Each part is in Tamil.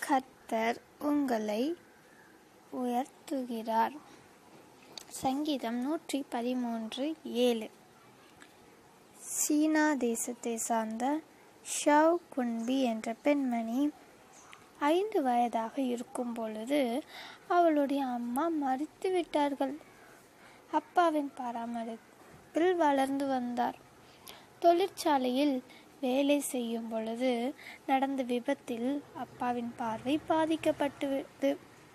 கர்த்தர் உங்களை உயர்த்துகிறார் சங்கீதம் நூற்றி பதிமூன்று ஏழு சீனா தேசத்தை சார்ந்த ஷவ் குன்பி என்ற பெண்மணி ஐந்து வயதாக இருக்கும் பொழுது அவளுடைய அம்மா மறித்து விட்டார்கள் அப்பாவின் பராமரிப்பில் வளர்ந்து வந்தார் தொழிற்சாலையில் வேலை செய்யும் பொழுது நடந்த விபத்தில் அப்பாவின் பார்வை பாதிக்கப்பட்டது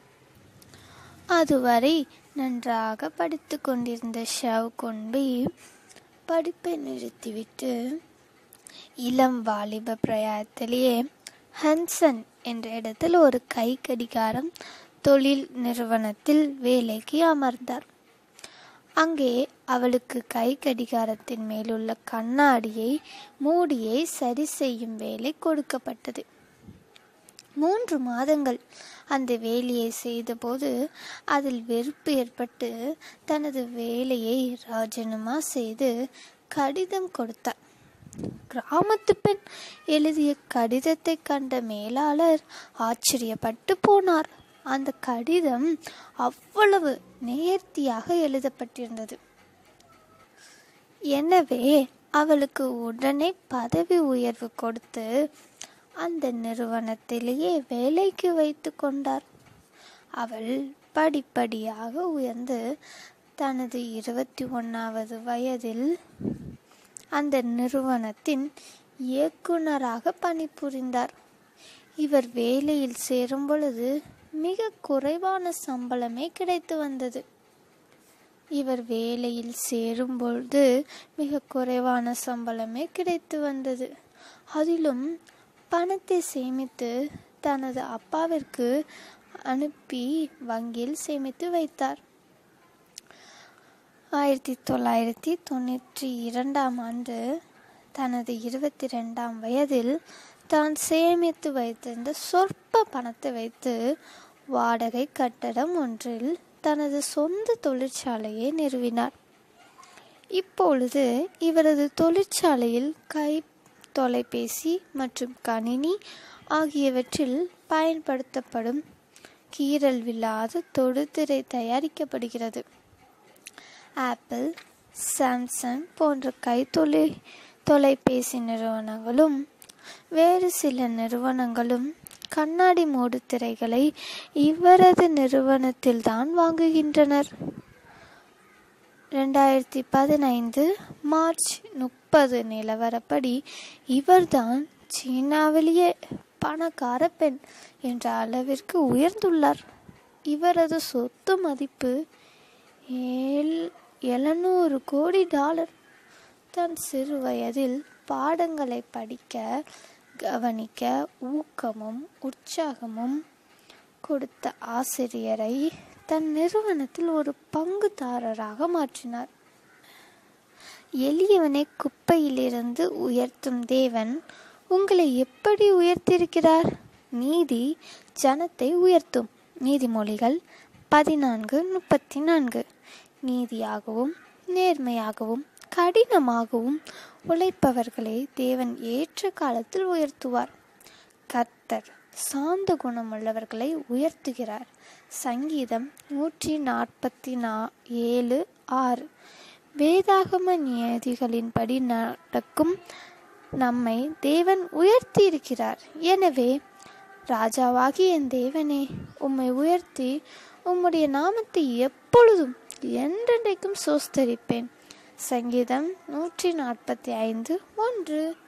அதுவரை நன்றாக படித்து கொண்டிருந்த ஷவ் கொன்பி படிப்பை நிறுத்திவிட்டு இளம் வாலிப பிரயாத்திலேயே ஹன்சன் என்ற இடத்தில் ஒரு கை கடிகாரம் தொழில் நிறுவனத்தில் வேலைக்கு அமர்ந்தார் அங்கே அவளுக்கு கை கடிகாரத்தின் மேலுள்ள கண்ணாடியை மூடியை சரி செய்யும் வேலை கொடுக்கப்பட்டது மூன்று மாதங்கள் அந்த வேலையை செய்தபோது அதில் வெறுப்பு ஏற்பட்டு தனது வேலையை ராஜினாமா செய்து கடிதம் கொடுத்தார் கிராமத்து பெண் எழுதிய கடிதத்தை கண்ட மேலாளர் ஆச்சரியப்பட்டு போனார் அந்த கடிதம் அவ்வளவு நேர்த்தியாக எழுதப்பட்டிருந்தது எனவே அவளுக்கு உடனே பதவி உயர்வு கொடுத்து அந்த நிறுவனத்திலேயே வேலைக்கு வைத்து கொண்டார் அவள் படிப்படியாக உயர்ந்து தனது இருபத்தி ஒன்றாவது வயதில் அந்த நிறுவனத்தின் இயக்குனராக பணிபுரிந்தார் இவர் வேலையில் சேரும் பொழுது மிக குறைவான சம்பளமே கிடைத்து வந்தது இவர் வேலையில் சேரும் பொழுது மிக குறைவான சம்பளமே கிடைத்து வந்தது அதிலும் பணத்தை சேமித்து தனது அப்பாவிற்கு அனுப்பி வங்கியில் சேமித்து வைத்தார் ஆயிரத்தி தொள்ளாயிரத்தி தொண்ணூற்றி இரண்டாம் ஆண்டு தனது இருபத்தி ரெண்டாம் வயதில் தான் சேமித்து வைத்திருந்த சொற்ப பணத்தை வைத்து வாடகை கட்டடம் ஒன்றில் தனது சொந்த தொழிற்சாலையை நிறுவினார் இப்பொழுது இவரது தொழிற்சாலையில் கை தொலைபேசி மற்றும் கணினி ஆகியவற்றில் பயன்படுத்தப்படும் கீறல் விழாத தொடுதிரை தயாரிக்கப்படுகிறது ஆப்பிள் சாம்சங் போன்ற கைத்தொலை தொலைபேசி நிறுவனங்களும் வேறு சில நிறுவனங்களும் கண்ணாடி மூடு திரைகளை இவரது நிறுவனத்தில்தான் வாங்குகின்றனர் ரெண்டாயிரத்தி பதினைந்து மார்ச் முப்பது நிலவரப்படி இவர்தான் சீனாவிலேயே பணக்கார பெண் என்ற அளவிற்கு உயர்ந்துள்ளார் இவரது சொத்து மதிப்பு ஏழ் எழுநூறு கோடி டாலர் தன் சிறு வயதில் பாடங்களை படிக்க கவனிக்க ஊக்கமும் உற்சாகமும் கொடுத்த ஆசிரியரை தன் நிறுவனத்தில் ஒரு பங்குதாரராக மாற்றினார் எளியவனை குப்பையிலிருந்து உயர்த்தும் தேவன் உங்களை எப்படி உயர்த்தியிருக்கிறார் நீதி ஜனத்தை உயர்த்தும் நீதிமொழிகள் பதினான்கு முப்பத்தி நான்கு நீதியாகவும் நேர்மையாகவும் கடினமாகவும் உழைப்பவர்களை தேவன் ஏற்ற காலத்தில் உயர்த்துவார் கர்த்தர் சாந்த குணமுள்ளவர்களை உயர்த்துகிறார் சங்கீதம் நூற்றி நாற்பத்தி நா ஏழு ஆறு வேதாகம நியதிகளின்படி நடக்கும் நம்மை தேவன் உயர்த்தி இருக்கிறார் எனவே ராஜாவாகி என் தேவனே உம்மை உயர்த்தி உம்முடைய நாமத்தை எப்பொழுதும் என்றென்றைக்கும் சோஸ்தரிப்பேன் சங்கீதம் நூற்றி நாற்பத்தி ஐந்து ஒன்று